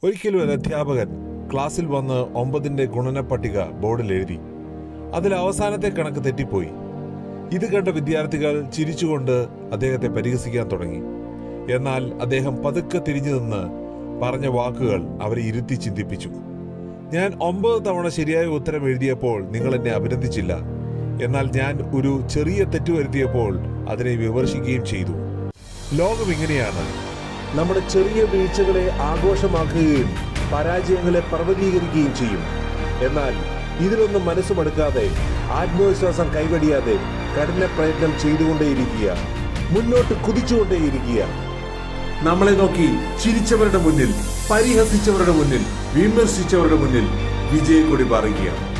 ഒരിക്കലും ഒരു അധ്യാപകൻ ക്ലാസ്സിൽ വന്ന് ഒമ്പതിന്റെ ഗുണന പട്ടിക ബോർഡിൽ എഴുതി അതിൽ അവസാനത്തെ കണക്ക് തെറ്റിപ്പോയി ഇത് കണ്ട വിദ്യാർത്ഥികൾ ചിരിച്ചുകൊണ്ട് അദ്ദേഹത്തെ പരിഹസിക്കാൻ തുടങ്ങി എന്നാൽ അദ്ദേഹം പതുക്കെ തിരിഞ്ഞു നിന്ന് പറഞ്ഞ വാക്കുകൾ അവരെ ഇരുത്തി ചിന്തിപ്പിച്ചു ഞാൻ ഒമ്പത് തവണ ശരിയായ ഉത്തരം എഴുതിയപ്പോൾ നിങ്ങൾ എന്നെ അഭിനന്ദിച്ചില്ല എന്നാൽ ഞാൻ ഒരു ചെറിയ തെറ്റ് വരുത്തിയപ്പോൾ അതിനെ വിമർശിക്കുകയും ചെയ്തു ലോകം ഇങ്ങനെയാണ് നമ്മുടെ ചെറിയ വീഴ്ചകളെ ആഘോഷമാക്കുകയും പരാജയങ്ങളെ പർവ്വതീകരിക്കുകയും ചെയ്യും എന്നാൽ ഇതിലൊന്നും മനസ്സുമടുക്കാതെ ആത്മവിശ്വാസം കൈവടിയാതെ കഠിന പ്രയത്നം ചെയ്തുകൊണ്ടേയിരിക്കുക മുന്നോട്ട് കുതിച്ചുകൊണ്ടേയിരിക്കുക നമ്മളെ നോക്കി ചിരിച്ചവരുടെ മുന്നിൽ പരിഹസിച്ചവരുടെ മുന്നിൽ വിമർശിച്ചവരുടെ മുന്നിൽ വിജയക്കൊടി പറയുക